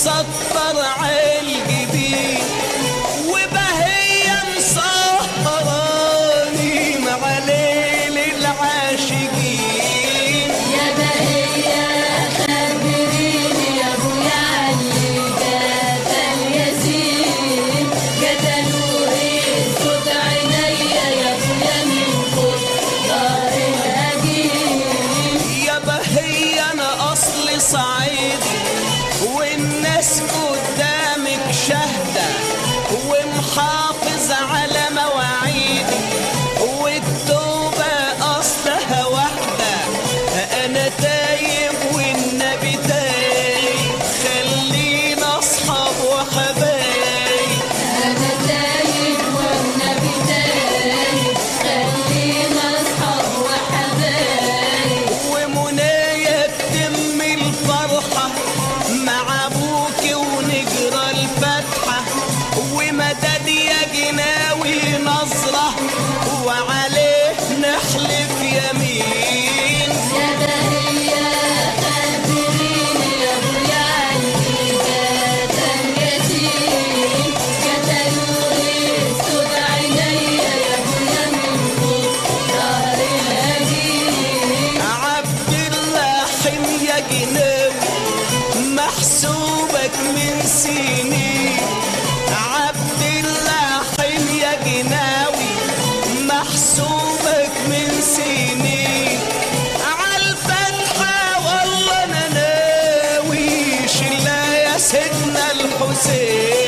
مسطر عالجبين وبهية مسهراني مع ليل العاشقين يا بهية خبريني يا ابويا علي قتل ياسين قتلوا صوت عينيا يا ابويا من فوق دار الهجين يا بهية انا اصلي صعيدي والناس قدامك شاهدة ومحافظ على مواعيدي والتوبة اصلها واحدة انا تايب والنبي تايب خلينا اصحاب وحبايب انا تايب والنبي تايب خلينا اصحاب وحبايب ومنايا تتم الفرحة مع ابوك ونجرى الفاتحة ومدد يا جناوي نظرة وعليه نحلف يمين يا بهية خبريني يا ابويا علي قتل ياسين قتلوا صوت عينيا يا ابويا من فوق دار الهجين عبد الرحيم يا جناوي محسوبك من سنين عبد الرحيم يا جناوي محسوبك من سنين عالفتحة والله انا ناوي شلا يا سيدنا الحسين